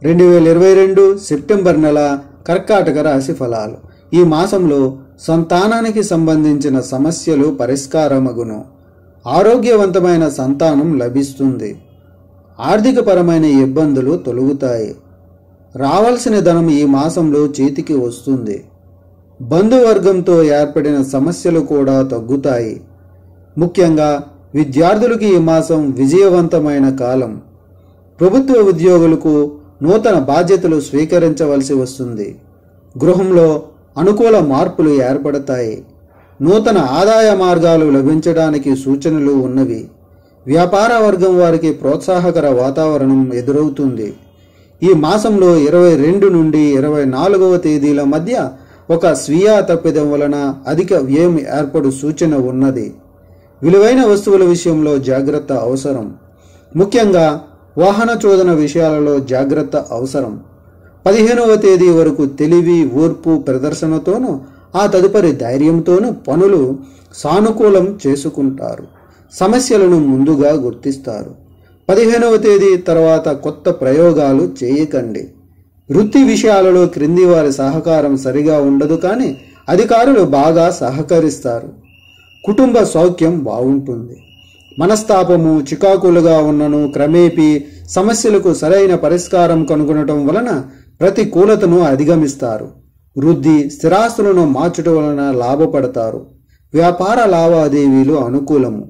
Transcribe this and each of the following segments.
రెండు వేల ఇరవై రెండు సెప్టెంబర్ నెల కర్కాటక రాశి ఫలాలు ఈ మాసంలో సంతానానికి సంబంధించిన సమస్యలు పరిష్కారమగును ఆరోగ్యవంతమైన సంతానం లభిస్తుంది ఆర్థికపరమైన ఇబ్బందులు తొలగుతాయి రావాల్సిన ధనం ఈ మాసంలో చేతికి వస్తుంది బంధువర్గంతో ఏర్పడిన సమస్యలు కూడా తగ్గుతాయి ముఖ్యంగా విద్యార్థులకు ఈ మాసం విజయవంతమైన కాలం ప్రభుత్వ ఉద్యోగులకు నూతన బాధ్యతలు స్వీకరించవలసి వస్తుంది గృహంలో అనుకూల మార్పులు ఏర్పడతాయి నూతన ఆదాయ మార్గాలు లభించడానికి సూచనలు ఉన్నవి వ్యాపార వర్గం వారికి ప్రోత్సాహకర వాతావరణం ఎదురవుతుంది ఈ మాసంలో ఇరవై రెండు నుండి ఇరవై నాలుగవ తేదీల మధ్య ఒక స్వీయ తప్పిదం వలన అధిక వ్యయం ఏర్పడు సూచన ఉన్నది విలువైన వస్తువుల విషయంలో జాగ్రత్త అవసరం ముఖ్యంగా వాహన చోదన విషయాలలో జాగ్రత్త అవసరం పదిహేనవ తేదీ వరకు తెలివి ఓర్పు ప్రదర్శనతోనూ ఆ తదుపరి ధైర్యంతోనూ పనులు సానుకూలం చేసుకుంటారు సమస్యలను ముందుగా గుర్తిస్తారు పదిహేనవ తేదీ తర్వాత కొత్త ప్రయోగాలు చేయకండి వృత్తి విషయాలలో క్రింది వారి సహకారం సరిగా ఉండదు కానీ అధికారులు బాగా సహకరిస్తారు కుటుంబ సౌఖ్యం బాగుంటుంది మనస్తాపము చికాకులుగా ఉన్నను క్రమేపీ సమస్యలకు సరైన పరిష్కారం కనుగొనటం వలన ప్రతికూలతను అధిగమిస్తారు వృద్ధి స్థిరాస్తులను మార్చడం వలన లాభపడతారు వ్యాపార లావాదేవీలు అనుకూలము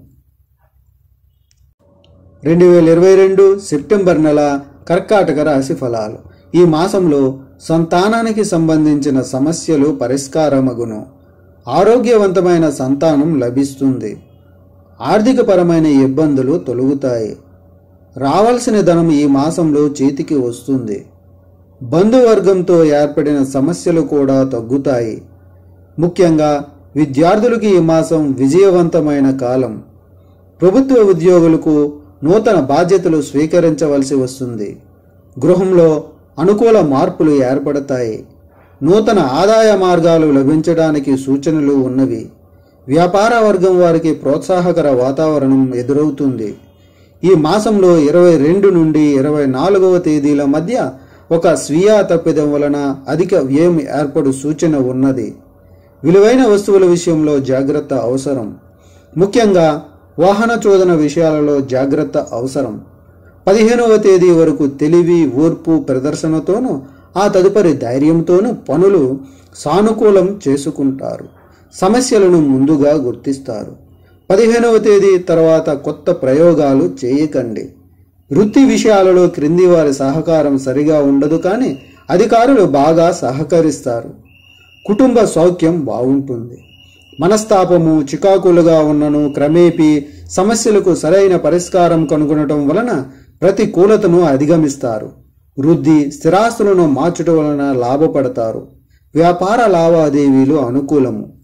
రెండు వేల ఇరవై రెండు సెప్టెంబర్ నెల కర్కాటక రాశి ఫలాలు ఈ మాసంలో సంతానానికి సంబంధించిన సమస్యలు పరిష్కారమగును ఆరోగ్యవంతమైన సంతానం లభిస్తుంది ఆర్థికపరమైన ఇబ్బందులు తొలగుతాయి రావాల్సిన ధనం ఈ మాసంలో చేతికి వస్తుంది బంధువర్గంతో ఏర్పడిన సమస్యలు కూడా తగ్గుతాయి ముఖ్యంగా విద్యార్థులకు ఈ మాసం విజయవంతమైన కాలం ప్రభుత్వ ఉద్యోగులకు నూతన బాధ్యతలు స్వీకరించవలసి వస్తుంది గృహంలో అనుకూల మార్పులు ఏర్పడతాయి నూతన ఆదాయ మార్గాలు లభించడానికి సూచనలు ఉన్నవి వ్యాపార వర్గం వారికి ప్రోత్సాహకర వాతావరణం ఎదురవుతుంది ఈ మాసంలో ఇరవై రెండు నుండి ఇరవై నాలుగవ తేదీల మధ్య ఒక స్వీయ తప్పిదం వలన అధిక వ్యయం ఏర్పడు సూచన ఉన్నది విలువైన వస్తువుల విషయంలో జాగ్రత్త అవసరం ముఖ్యంగా వాహన చోదన విషయాలలో జాగ్రత్త అవసరం పదిహేనవ తేదీ వరకు తెలివి ఓర్పు ప్రదర్శనతోనూ ఆ తదుపరి ధైర్యంతోనూ పనులు సానుకూలం చేసుకుంటారు సమస్యలను ముందుగా గుర్తిస్తారు పదిహేనవ తేదీ తర్వాత కొత్త ప్రయోగాలు చేయకండి వృత్తి విషయాలలో క్రింది వారి సహకారం సరిగా ఉండదు కానీ అధికారులు బాగా సహకరిస్తారు కుటుంబ సౌఖ్యం బాగుంటుంది మనస్తాపము చికాకులుగా ఉన్నను క్రమేపీ సమస్యలకు సరైన పరిష్కారం కనుగొనటం వలన ప్రతికూలతను అధిగమిస్తారు వృద్ధి స్థిరాస్తులను మార్చడం వలన లాభపడతారు వ్యాపార లావాదేవీలు అనుకూలము